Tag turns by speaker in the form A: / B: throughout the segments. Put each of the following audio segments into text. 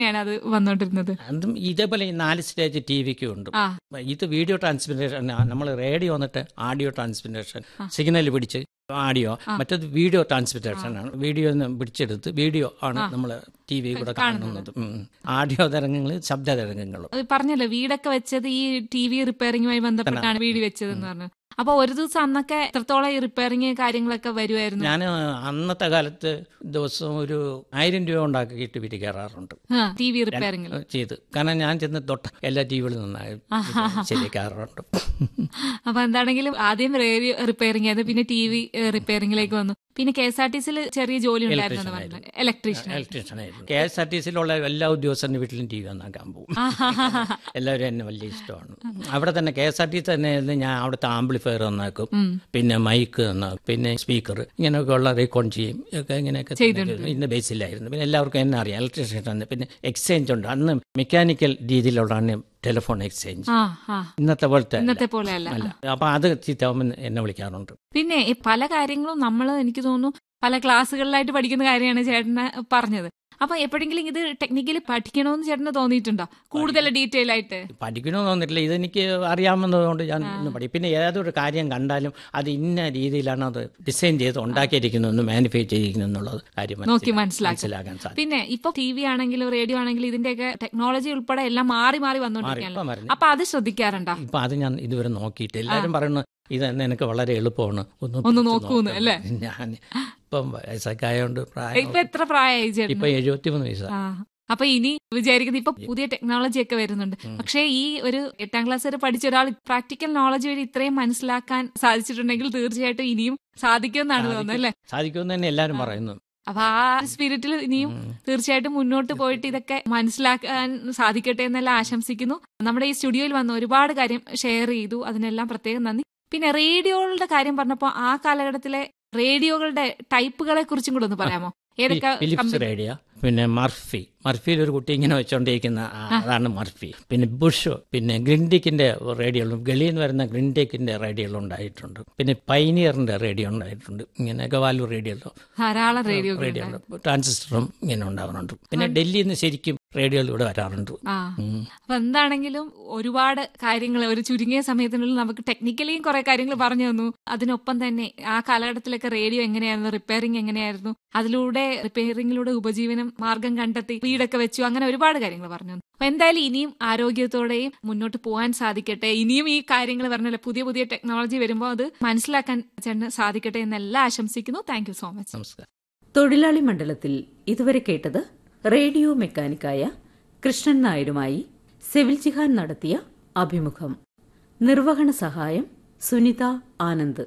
A: ആണ് അത് വന്നോണ്ടിരുന്നത്
B: അതും ഇതേപോലെ ഈ നാല് സ്റ്റേജ് ടി വിക്ക് ഉണ്ട്
A: ആ
B: ഇത് വീഡിയോ ട്രാൻസ്മിറ്റേഷൻ നമ്മൾ റേഡിയോ വന്നിട്ട് ആഡിയോ ട്രാൻസ്മിറ്റേഷൻ സിഗ്നൽ പിടിച്ച് ആഡിയോ മറ്റത് വീഡിയോ ട്രാൻസ്മിറ്റേഷൻ ആണ് വീഡിയോ പിടിച്ചെടുത്ത് വീഡിയോ ആണ് നമ്മൾ ടി വി കൂടെ കാണുന്നത് ഉം. ആഡിയോ തരംഗങ്ങൾ ശബ്ദ തരംഗങ്ങളും
A: അത് പറഞ്ഞല്ലോ വീടൊക്കെ വെച്ചത് ഈ ടി വി റിപ്പയറിംഗുമായി ബന്ധപ്പെട്ടാണ് വീട് വെച്ചതെന്ന് പറഞ്ഞു അപ്പൊ ഒരു ദിവസം അന്നൊക്കെ എത്രത്തോളം ഈ റിപ്പയറിംഗ് കാര്യങ്ങളൊക്കെ വരുമായിരുന്നു
B: ഞാൻ അന്നത്തെ കാലത്ത് ദിവസം ഒരു ആയിരം രൂപ ഉണ്ടാക്കിയിട്ട് വീട്ടിൽ കയറാറുണ്ട്
A: ടി വി റിപ്പയറിംഗിൽ
B: ചെയ്ത് കാരണം ഞാൻ ചെന്ന് തൊട്ട എല്ലാ ടി വികളിൽ നിന്നായി ശരിയാക്കാറുണ്ട്
A: അപ്പൊ എന്താണെങ്കിലും ആദ്യം റേഡിയോ റിപ്പയറിംഗ് ആയിരുന്നു പിന്നെ ടി വി റിപ്പയറിംഗിലേക്ക് വന്നു പിന്നെ കെ എസ് ആർ ടി സിയിൽ ചെറിയ ജോലി ഉണ്ടായിരുന്നു എന്ന് പറഞ്ഞു ഇലക്ട്രീഷ്യൻ
B: ഇലക്ട്രീഷ്യനായിരുന്നു കെ എസ് ആർ ടി സിയിലുള്ള എല്ലാ ഉദ്യോഗസ്ഥരുടെ വീട്ടിലും ടി വി നന്നാക്കാൻ പോകും എല്ലാവരും എന്നെ വലിയ ഇഷ്ടമാണ് അവിടെ തന്നെ K S R T C തന്നെ ആയിരുന്നു ഞാൻ അവിടുത്തെ ആംപ്ലിഫയർ നന്നാക്കും പിന്നെ മൈക്ക് നന്നാക്കും പിന്നെ സ്പീക്കർ ഇങ്ങനെയൊക്കെ ഉള്ള റീകോൺ ചെയ്യും ഒക്കെ ഇങ്ങനെയൊക്കെ തന്നെ ഇന്ന് ബേസിലായിരുന്നു പിന്നെ എല്ലാവർക്കും എന്നെ അറിയാം ഇലക്ട്രീഷ്യൻ തന്നെ പിന്നെ എക്സ്ചേഞ്ച് ഉണ്ട് അന്ന് മെക്കാനിക്കൽ രീതിയിലുള്ളതാണ് ടെലിഫോൺ എക്സ്ചേഞ്ച്
A: ആ ആ
B: ഇന്നത്തെ പോലത്തെ അല്ല.
A: ഇന്നത്തെ പോലെയല്ല
B: അല്ല അപ്പൊ അത് ചീത്താവുമ്പോൾ എന്നെ വിളിക്കാറുണ്ട്
A: പിന്നെ ഈ പല കാര്യങ്ങളും നമ്മൾ എനിക്ക് തോന്നുന്നു പല ക്ലാസ്സുകളിലായിട്ട് പഠിക്കുന്ന കാര്യമാണ് ചേട്ടന് പറഞ്ഞത് അപ്പൊ എപ്പോഴെങ്കിലും ഇത് ടെക്നിക്കലി പഠിക്കണമെന്ന് ചേട്ടന് തോന്നിയിട്ടുണ്ടോ കൂടുതൽ ഡീറ്റെയിൽ ആയിട്ട്
B: പഠിക്കണമെന്ന് തോന്നിട്ടില്ല ഇതെനിക്ക് അറിയാമെന്നതുകൊണ്ട് ഞാൻ ഇന്ന് പഠിക്കും പിന്നെ ഏതൊരു കാര്യം കണ്ടാലും അത് ഇന്ന രീതിയിലാണ് അത് ഡിസൈൻ ചെയ്ത് ഉണ്ടാക്കിയിരിക്കുന്നു മാനിഫൈ ചെയ്തിരിക്കുന്നു എന്നുള്ളത് കാര്യം
A: നോക്കി
B: മനസ്സിലാ-
A: മനസ്സിലാക്കി
B: മനസ്സിലാക്കാൻ സാധിക്കും
A: പിന്നെ ഇപ്പൊ ടി വി ആണെങ്കിലും റേഡിയോ ആണെങ്കിലും ഇതിന്റെയൊക്കെ ടെക്നോളജി ഉൾപ്പെടെ എല്ലാം മാറി മാറി
B: ഇപ്പം
A: വന്നോണ്ടിരിക്കുകയാണ്
B: പറഞ്ഞു
A: അപ്പൊ അത് ശ്രദ്ധിക്കാറുണ്ടോ
B: ഇപ്പൊ അത് ഞാൻ ഇതുവരെ നോക്കിയിട്ട് എല്ലാവരും പറയുന്നു ഇത് തന്നെ എനിക്ക് വളരെ എളുപ്പമാണ് ഒന്ന്
A: ഒന്ന്
B: പിടിച്ച്
A: നോക്കൂന്ന്
B: നോക്കണം.
A: അല്ലേ?
B: ഞാൻ ഇപ്പം വയസ്സൊക്കെ ആയതുകൊണ്ട് പ്രായം
A: ഇപ്പൊ എത്ര പ്രായമായി ചേട്ടൻ
B: ഇപ്പൊ എഴുപത്തിമൂന്ന് വയസ്സാ
A: ആ അപ്പൊ ഇനി വിചാരിക്കുന്നത് ഇപ്പൊ പുതിയ ടെക്നോളജി ഒക്കെ വരുന്നുണ്ട് പക്ഷേ ഈ ഒരു എട്ടാം ക്ലാസ് വരെ പഠിച്ച ഒരാൾ പ്രാക്ടിക്കൽ നോളജ് വഴി ഇത്രയും മനസ്സിലാക്കാൻ സാധിച്ചിട്ടുണ്ടെങ്കിൽ തീർച്ചയായിട്ടും ഇനിയും സാധിക്കുമെന്നാണ് തോന്നുന്നത് അല്ലേ
B: സാധിക്കുമെന്ന് തന്നെ എല്ലാവരും പറയുന്നു
A: അപ്പൊ ആ സ്പിരിറ്റിൽ ഇനിയും തീർച്ചയായിട്ടും മുന്നോട്ട് പോയിട്ട് ഇതൊക്കെ മനസ്സിലാക്കാൻ സാധിക്കട്ടെ എന്നെല്ലാം ആശംസിക്കുന്നു നമ്മുടെ ഈ സ്റ്റുഡിയോയിൽ വന്ന് ഒരുപാട് കാര്യം ഷെയർ ചെയ്തു അതിനെല്ലാം പ്രത്യേകം നന്ദി പിന്നെ റേഡിയോകളുടെ കാര്യം പറഞ്ഞപ്പോ ആ കാലഘട്ടത്തിലെ റേഡിയോകളുടെ ടൈപ്പുകളെ കുറിച്ചും കൂടെ ഒന്ന് പറയാമോ ഏതൊക്കെ
B: ഫിലിപ്സ്
A: കമ്പനി-
B: റേഡിയോ പിന്നെ മർഫി മർഫിയിൽ ഒരു കുട്ടി ഇങ്ങനെ വെച്ചോണ്ടിരിക്കുന്ന ആ, അതാണ് മർഫി പിന്നെ ബുഷ് പിന്നെ ഗ്രിൻഡിക്കിന്റെ റേഡിയോകളും ഗളിയിൽ നിന്ന് വരുന്ന ഗ്രിൻഡിക്കിന്റെ റേഡിയോകൾ ഉണ്ടായിട്ടുണ്ട് പിന്നെ പൈനിയറിന്റെ റേഡിയോ ഉണ്ടായിട്ടുണ്ട് ഇങ്ങനെ ഗവാലു റേഡിയോയിലോ
A: ധാരാളം റേഡിയോ
B: റേഡിയോ ട്രാൻസിസ്റ്ററും ഇങ്ങനെ ഉണ്ടാവുന്നുണ്ട് പിന്നെ ഡൽഹിയിൽ നിന്ന് ശരിക്കും റേഡിയോയിൽ ഇവിടെ വരാറുണ്ട്
A: ആ
B: ഉം.
A: അപ്പൊ എന്താണെങ്കിലും ഒരുപാട് കാര്യങ്ങൾ ഒരു ചുരുങ്ങിയ സമയത്തിനുള്ളിൽ നമുക്ക് ടെക്നിക്കലിയും കുറെ കാര്യങ്ങൾ പറഞ്ഞു തന്നു അതിനൊപ്പം തന്നെ ആ കാലഘട്ടത്തിലൊക്കെ റേഡിയോ എങ്ങനെയായിരുന്നു റിപ്പയറിംഗ് എങ്ങനെയായിരുന്നു അതിലൂടെ റിപ്പയറിംഗിലൂടെ ഉപജീവനം മാർഗം കണ്ടെത്തി വീടൊക്കെ വെച്ചു അങ്ങനെ ഒരുപാട് കാര്യങ്ങൾ പറഞ്ഞു തന്നു അപ്പൊ എന്തായാലും ഇനിയും ആരോഗ്യത്തോടെയും മുന്നോട്ട് പോകാൻ സാധിക്കട്ടെ ഇനിയും ഈ കാര്യങ്ങൾ പറഞ്ഞല്ലോ പുതിയ പുതിയ ടെക്നോളജി വരുമ്പോൾ അത് മനസ്സിലാക്കാൻ ചേട്ടന് സാധിക്കട്ടെ എന്നെല്ലാം ആശംസിക്കുന്നു താങ്ക് യു സോ മച്ച്
B: നമസ്കാരം
C: തൊഴിലാളി മണ്ഡലത്തിൽ ഇതുവരെ കേട്ടത് റേഡിയോ മെക്കാനിക്കായ കൃഷ്ണൻ നായരുമായി സെവിൽ ജിഹാൻ നടത്തിയ അഭിമുഖം നിർവഹണ സഹായം സുനിത ആനന്ദ്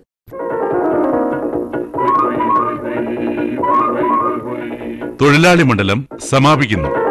D: തൊഴിലാളി മണ്ഡലം സമാപിക്കുന്നു